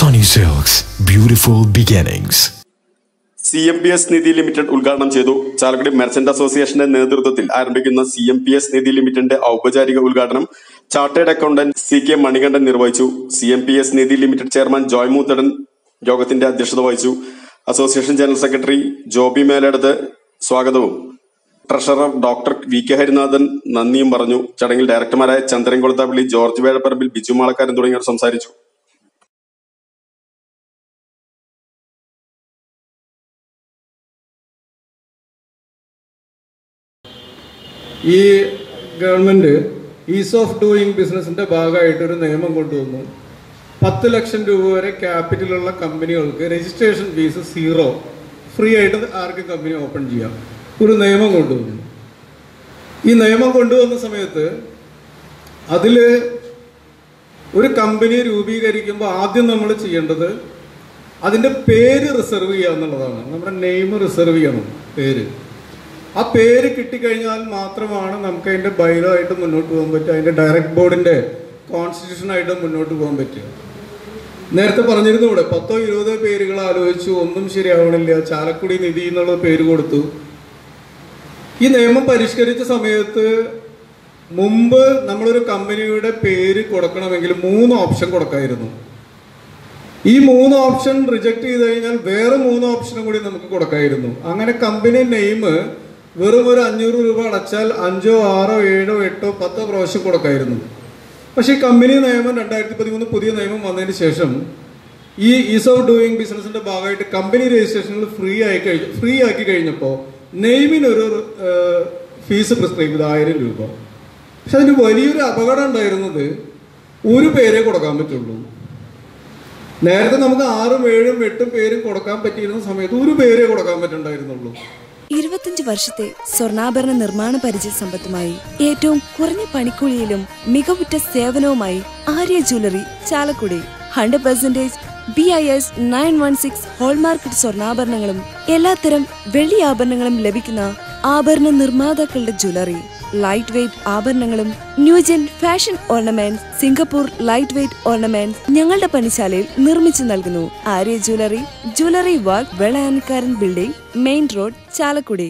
Sunny Silks, beautiful beginnings. C M P S Nidhi limited ഉദ്ഘാടനം ചെയ്തു Chalakudy merchant അസോസിയേഷന്റെ നേതൃത്വത്തിൽ ആരംഭിക്കുന്ന C M P S Nidhi ലിമിറ്റഡിന്റെ ഔപചാരിക ഉദ്ഘാടനം chartered accountant C K Manikandan നിർവഹിച്ചു C M P S Nidhi limited chairman Joy Moothadan യോഗത്തിന്റെ അധ്യക്ഷത വഹിച്ചു association general secretary Joby Meleduth സ്വാഗതവും treasurer doctor V K Harinathan നന്ദിയും പറഞ്ഞു ചടങ്ങിൽ ഡയറക്ടർമാരായ ചന്ദ്രൻ കൊളുത്താപ്പള്ളി ജോർജ് വേഴപ്പറമ്പിൽ ബിജു മാളക്കാരൻ തുടങ്ങിയവർ സംസാരിച്ചു ഈ ഗവൺമെൻറ് ഈസ് ഓഫ് ഡൂയിങ് ബിസിനസിന്റെ ഭാഗമായിട്ട് ഒരു നിയമം കൊണ്ടുവന്നു പത്ത് ലക്ഷം രൂപ വരെ ക്യാപിറ്റലുള്ള കമ്പനികൾക്ക് രജിസ്ട്രേഷൻ ഫീസ് സീറോ ഫ്രീ ആയിട്ട് ആർക്കും കമ്പനി ഓപ്പൺ ചെയ്യാം ഒരു നിയമം കൊണ്ടുവന്നു ഈ നിയമം കൊണ്ടുവന്ന സമയത്ത് അതിൽ ഒരു കമ്പനി രൂപീകരിക്കുമ്പോൾ ആദ്യം നമ്മൾ ചെയ്യേണ്ടത് അതിൻ്റെ പേര് റിസർവ് ചെയ്യുക എന്നുള്ളതാണ് നമ്മുടെ നെയിം റിസർവ് ചെയ്യണം പേര് ആ പേര് കിട്ടിക്കഴിഞ്ഞാൽ മാത്രമാണ് നമുക്ക് അതിന്റെ ബൈലോ ആയിട്ട് മുന്നോട്ട് പോകാൻ പറ്റുക അതിന്റെ ഡയറക്ട് ബോർഡിന്റെ കോൺസ്റ്റിറ്റ്യൂഷൻ ആയിട്ട് മുന്നോട്ട് പോകാൻ പറ്റുക നേരത്തെ പറഞ്ഞിരുന്നു ഇവിടെ പത്തോ ഇരുപതോ പേരുകൾ ആലോചിച്ചു ഒന്നും ശരിയാവണില്ല ചാലക്കുടി നിധി എന്നുള്ള പേര് കൊടുത്തു ഈ നിയമം പരിഷ്കരിച്ച സമയത്ത് മുമ്പ് നമ്മളൊരു കമ്പനിയുടെ പേര് കൊടുക്കണമെങ്കിൽ മൂന്ന് ഓപ്ഷൻ കൊടുക്കായിരുന്നു ഈ മൂന്ന് ഓപ്ഷൻ റിജക്ട് ചെയ്ത് കഴിഞ്ഞാൽ വേറെ മൂന്ന് ഓപ്ഷനും കൂടി നമുക്ക് കൊടുക്കായിരുന്നു അങ്ങനെ കമ്പനി നെയിം വെറും ഒരു അഞ്ഞൂറ് രൂപ അടച്ചാൽ അഞ്ചോ ആറോ ഏഴോ എട്ടോ പത്തോ പ്രാവശ്യം കൊടുക്കായിരുന്നു പക്ഷേ ഈ കമ്പനി നിയമം രണ്ടായിരത്തി പതിമൂന്ന് പുതിയ നിയമം വന്നതിന് ശേഷം ഈ ഈസ് ഓഫ് ഡൂയിങ് ബിസിനസിന്റെ ഭാഗമായിട്ട് കമ്പനി രജിസ്ട്രേഷനിൽ ഫ്രീ ആയി കഴിഞ്ഞു ഫ്രീ ആക്കി കഴിഞ്ഞപ്പോൾ നെയിമിനൊരു ഫീസ് പ്രിസ്ക്രൈബ് ചെയ്ത് ആയിരം രൂപ പക്ഷെ അതിന് വലിയൊരു അപകടം ഉണ്ടായിരുന്നത് ഒരു പേരേ കൊടുക്കാൻ പറ്റുള്ളൂ നേരത്തെ നമുക്ക് ആറും ഏഴും എട്ടും പേരും കൊടുക്കാൻ പറ്റിയിരുന്ന സമയത്ത് ഒരു പേരേ കൊടുക്കാൻ പറ്റുണ്ടായിരുന്നുള്ളൂ ഇരുപത്തിയഞ്ച് വർഷത്തെ സ്വർണ്ണാഭരണ നിർമ്മാണ പരിചയ സമ്പത്തുമായി ഏറ്റവും കുറഞ്ഞ പണിക്കൂലിയിലും മികവുറ്റ സേവനവുമായി Arya jewellery Chalakudy hundred percentage B I S nine one six hallmarked സ്വർണ്ണാഭരണങ്ങളും എല്ലാത്തരം വെള്ളി ആഭരണങ്ങളും ലഭിക്കുന്ന ആഭരണ നിർമ്മാതാക്കളുടെ ജ്വല്ലറി ലൈറ്റ് വെയ്റ്റ് ആഭരണങ്ങളും new gen fashion ornaments Singapore light weight ornaments ഞങ്ങളുടെ പണിശാലയിൽ നിർമ്മിച്ചു നൽകുന്നു Arya jewellery jewellery work Velayanikkaran building main road Chalakudy